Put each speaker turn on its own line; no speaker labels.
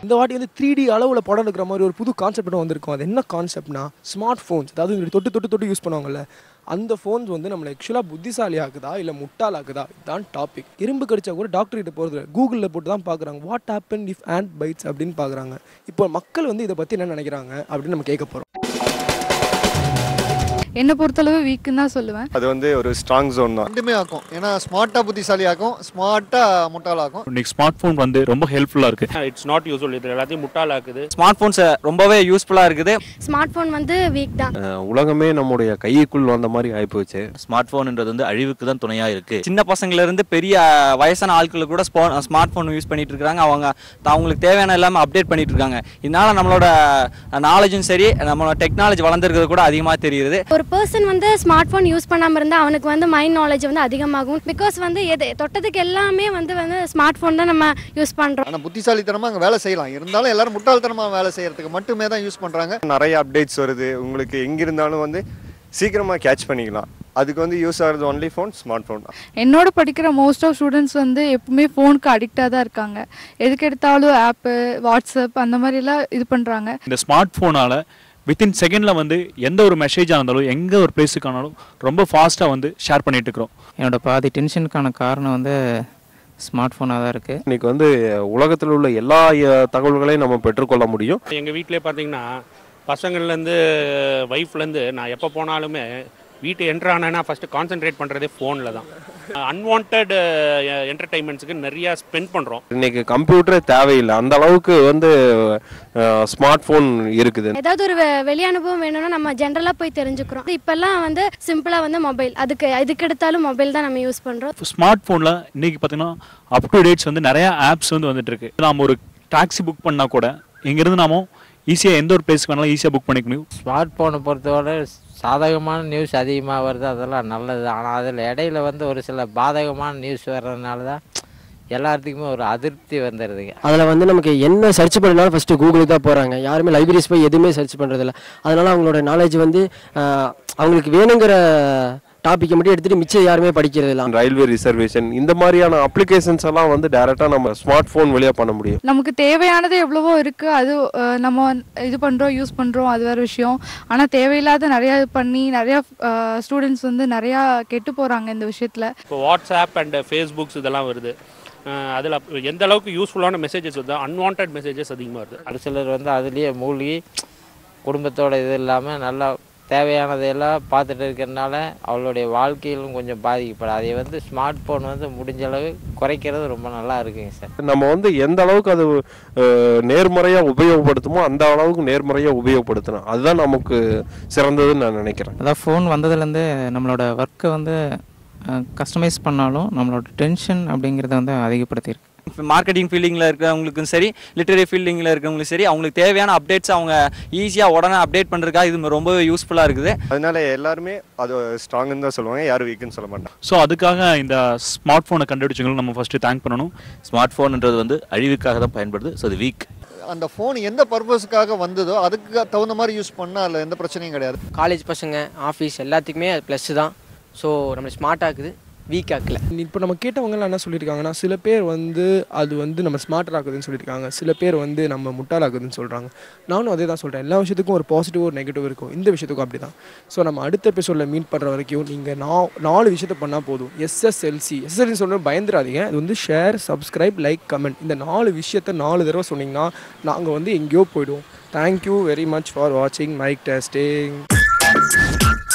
இந்த வாட்டி வந்து த்ரீ டி அளவில் படம் எடுக்கிற மாதிரி ஒரு புது கான்செப்ட் வந்திருக்கும் அது என்ன கான்செப்ட்னா ஸ்மார்ட் ஃபோன்ஸ் அதாவது இந்த தொட்டு தொட்டு தொட்டு யூஸ் பண்ணுவாங்கல்ல அந்த ஃபோன்ஸ் வந்து நம்மளை ஆக்சுவலாக புத்திசாலி ஆக்குதா இல்லை முட்டாளாக்குதா இதுதான் டாபிக் இரும்பு கடிச்சா கூட டாக்டர் கிட்ட போகிறது கூகுளில் போட்டு தான் பார்க்குறாங்க what happen if ant bites அப்படின்னு பார்க்குறாங்க இப்போ மக்கள் வந்து இதை பற்றி என்ன நினைக்கிறாங்க அப்படின்னு நம்ம கேட்க போகிறோம்
என்னை பொறுத்தளவு வீக்குன்னு தான் சொல்லுவேன்
அது வந்து ஒரு ஸ்ட்ராங் ஜோன் தான்
ரெண்டுமே ஆக்கும் ஏன்னா ஸ்மார்ட்டாக புத்திசாலி ஆக்கும் ஸ்மார்ட்டாக முட்டாளாக்கும்
இன்னைக்கு ஸ்மார்ட் ஃபோன் வந்து ரொம்ப ஹெல்ப்ஃபுல்லாக இருக்குது
இட்ஸ் நாட் யூஸ்ஃபுல் இது எல்லாத்தையும் முட்டாளாக்குது
ஸ்மார்ட் ஃபோன்ஸ் ரொம்பவே யூஸ்ஃபுல்லாக இருக்குது
ஸ்மார்ட் ஃபோன் வந்து வீக் தான்
உலகமே நம்முடைய கைக்குள் வந்த மாதிரி ஆயிப்போச்சு
ஸ்மார்ட் ஃபோன்ன்றது வந்து அழிவுக்கு தான் துணையாக இருக்குது
சின்ன பசங்கள்ல இருந்து பெரிய வயசான ஆட்கள் கூட ஸ்மார்ட் ஃபோன் யூஸ் பண்ணிட்டு இருக்காங்க அவங்க த- அவங்களுக்கு தேவையான எல்லாமே அப்டேட் பண்ணிட்டு இருக்காங்க இதனால நம்மளோட நாலேஜும் சரி நம்மளோட டெக்னாலஜி வளர்ந்துருக்கிறது கூட அதிகமாக தெரியுது
ஒரு பர்சன் வந்து ஸ்மார்ட் ஃபோன் யூஸ் பண்ணாமல் இருந்தால் அவனுக்கு வந்து மைண்ட் நாலேஜ் வந்து அதிகமாகும் பிகாஸ் வந்து எது தொட்டதுக்கு எல்லாமே வந்து வந்து ஸ்மார்ட் ஃபோன் தான் நம்ம யூஸ் பண்ணுறோம்
ஆனால் புத்திசாலித்தனமாக அங்கே வேலை செய்யலாம் இருந்தாலும் எல்லாரும் முட்டாள்தனமாக வேலை செய்யறதுக்கு மட்டுமே தான் யூஸ் பண்ணுறாங்க
நிறைய அப்டேட்ஸ் வருது உங்களுக்கு எங்க இருந்தாலும் வந்து சீக்கிரமா கேட்ச் பண்ணிக்கலாம் அதுக்கு வந்து யூஸ் ஆகிறது ஒன்லி ஃபோன் ஸ்மார்ட் ஃபோன் தான்
என்னோட படிக்கிற மோஸ்ட் ஆஃப் ஸ்டூடெண்ட்ஸ் வந்து எப்பவுமே ஃபோனுக்கு அடிக்டாக தான் இருக்காங்க எதுக்கு எடுத்தாலும் ஆப்பு வாட்ஸ்அப் அந்த மாதிரிலாம் இது பண்ணுறாங்க
இந்த ஸ்மார்ட் ஃபோனால் வித்தின் செகண்டில் வந்து எந்த ஒரு மெசேஜாக இருந்தாலும் எங்கே ஒரு பிளேஸுக்கு ஆனாலும் ரொம்ப ஃபாஸ்ட்டாக வந்து ஷேர் பண்ணிட்டு இருக்கிறோம்
என்னோட பாதி டென்ஷனுக்கான காரணம் வந்து ஸ்மார்ட் ஃபோனாக தான் இருக்குது
இன்னைக்கு வந்து உலகத்தில் உள்ள எல்லா அஹ், தகவல்களையும் நம்ம பெற்றுக்கொள்ள முடியும்
எங்கள் வீட்டிலே பார்த்தீங்கன்னா பசங்கள்லேருந்து ஒய்ஃப்லேருந்து நான் எப்போ போனாலுமே வீட்டு என்ட்ரு ஆனேன்னா ஃபஸ்ட்டு கான்சென்ட்ரேட் பண்ணுறதே ஃபோனில் தான் அன்வான்ட் என்டர்டைன்மெண்ட்ஸுக்கு நிறையா ஸ்பெண்ட் பண்ணுறோம்
இன்னைக்கு கம்ப்யூட்டரே தேவையில்லை அந்த அளவுக்கு வந்து ஸ்மார்ட் ஃபோன் இருக்குது
ஏதாவது ஒரு வெ- வெளி அனுபவம் வேணும்னா நம்ம ஜென்ரலாக போய் தெரிஞ்சுக்கிறோம் இப்போல்லாம் வந்து சிம்பிளாக வந்து மொபைல் அதுக்கு எதுக்கு எடுத்தாலும் மொபைல் தான் நம்ம யூஸ் பண்ணுறோம்
ஸ்மார்ட் ஃபோனில் இன்னைக்கு பார்த்தீங்கன்னா அப் டு டேட்ஸ் வந்து நிறைய ஆப்ஸ் வந்து வந்துட்டு இருக்கு நாம ஒரு டாக்ஸி புக் பண்ணால் கூட இங்கேருந்து நாம ஈஸியாக எந்த ஒரு பிளேஸ்க்கு வேணாலும் ஈஸியாக புக் பண்ணிக்க முடியும்
ஸ்மார்ட் ஃபோனை பொறுத்தவரை சாதகமான நியூஸ் அதிகமாக வருது அதெல்லாம் நல்லது ஆனால் அதில் இடையில வந்து ஒரு சில பாதகமான நியூஸ் வர்றதுனால தான் எல்லாத்துக்குமே ஒரு அதிருப்தி வந்துடுதுங்க
அதில் வந்து நமக்கு என்ன சர்ச் பண்ணாலும் ஃபஸ்ட்டு கூகுளுக்கு தான் போகிறாங்க யாருமே லைப்ரரிஸ் போய் எதுவுமே சர்ச் பண்ணுறதில்ல அதனால் அவங்களோட நாலேஜ் வந்து ஆஹ், அவங்களுக்கு வேணுங்கிற டாப்பிக்கை மட்டும் எடுத்துகிட்டு மிச்சம் யாருமே படிக்கிறது இல்லை
ரயில்வே ரிசர்வேஷன் இந்த மாதிரியான அப்ளிகேஷன்ஸ் எல்லாம் வந்து டைரெக்டாக நம்ம ஸ்மார்ட் ஃபோன் வழியாக பண்ண முடியும்
நமக்கு தேவையானது எவ்வளவோ இருக்குது அது அஹ், நம்ம வந்து இது பண்ணுறோம் யூஸ் பண்ணுறோம் அது வேறு விஷயம் ஆனால் தேவையில்லாத நிறையா இது பண்ணி நிறையா ஸ்டூடெண்ட்ஸ் வந்து நிறையா கெட்டு போகிறாங்க இந்த விஷயத்தில்
இப்போ வாட்ஸ்அப் அண்ட் ஃபேஸ்புக்ஸ் இதெல்லாம் வருது அதில் எந்த அளவுக்கு யூஸ்ஃபுல்லான மெசேஜஸ் வருது அன்வான்ட் மெசேஜஸ் அதிகமாக வருது
ஒரு சிலர் வந்து அதுலேயே மூழ்கி குடும்பத்தோட இது இல்லாமல் நல்லா தேவையானதையெல்லாம் பார்த்துட்டு இருக்கிறதுனால அவளுடைய வாழ்க்கையிலும் கொஞ்சம் பாதிக்கப்படும் அதை வந்து ஸ்மார்ட் ஃபோன் வந்து முடிஞ்ச அளவு குறைக்கிறது ரொம்ப நல்லா இருக்குங்க சார்
நம்ம வந்து எந்த அளவுக்கு அது அஹ், நேர்மறையா உபயோகப்படுத்துமோ அந்த அளவுக்கு நேர்மறையா உபயோகப்படுத்தணும் அதுதான் நமக்கு சிறந்ததுன்னு நான் நினைக்கிறேன்
அதான் ஃபோன் வந்ததுலேருந்து நம்மளோட ஒர்க்கை வந்து கஸ்டமைஸ் பண்ணாலும் நம்மளோட டென்ஷன் அப்படிங்கிறத வந்து அதிகப்படுத்தியிருக்கு
மார்க்கெட்டிங் ஃபீல்டிங்கில் இருக்கிறவங்களுக்கும் சரி லிட்டரரி ஃபீல்டிங்கில் இருக்கிறவங்களுக்கும் சரி அவங்களுக்கு தேவையான அப்டேட்ஸ் அவங்க ஈஸியாக உடனே அப்டேட் பண்ணுறதுக்காக இது ரொம்பவே யூஸ்ஃபுல்லாக இருக்குது
அதனால எல்லாருமே அது ஸ்ட்ராங்குன்னு தான் சொல்லுவாங்க யாரும் வீக்குன்னு சொல்ல மாட்டாங்க
ஸோ அதுக்காக இந்த ஸ்மார்ட் ஃபோனை கண்டுபிடிச்சவங்களும் நம்ம ஃபஸ்ட்டு தேங்க் பண்ணணும்
ஸ்மார்ட் ஃபோன்ன்றது வந்து அழிவுக்காக தான் பயன்படுது ஸோ அது வீக்
அந்த ஃபோன் எந்த பர்பஸுக்காக வந்ததோ அதுக்கு தகுந்த மாதிரி யூஸ் பண்ணால் அதில் எந்த பிரச்சனையும் கிடையாது
காலேஜ் பசங்க ஆஃபீஸ் எல்லாத்துக்குமே அது ப்ளஸ் தான் ஸோ நம்ம ஸ்மார்ட் ஆக்குது வீக் ஆக்கல
இப்போ நம்ம கேட்டவங்கலாம் என்ன சொல்லியிருக்காங்கன்னா சில பேர் வந்து அது வந்து நம்ம ஸ்மார்ட் ஆக்குதுன்னு சொல்லியிருக்காங்க சில பேர் வந்து நம்ம முட்டாளாக்குதுன்னு சொல்கிறாங்க நானும் அதே தான் சொல்கிறேன் எல்லா விஷயத்துக்கும் ஒரு பாசிட்டிவ் ஒரு நெகட்டிவ் இருக்கும் இந்த விஷயத்துக்கும் அப்படி தான் ஸோ நம்ம அடுத்த எபிசோடில் மீட் பண்ணுற வரைக்கும் நீங்கள் நா நாலு விஷயத்த பண்ணால் போதும் எஸ்எஸ்எல்சி எஸ்எஸ்எல்சி சொல்கிற பயந்துடாதீங்க அது வந்து ஷேர் சப்ஸ்கிரைப் லைக் கமெண்ட் இந்த நாலு விஷயத்த நாலு தடவை சொன்னீங்கன்னா நாங்கள் வந்து எங்கேயோ போயிடுவோம் தேங்க்யூ வெரி மச் ஃபார் வாட்சிங் மைக் டெஸ்டிங்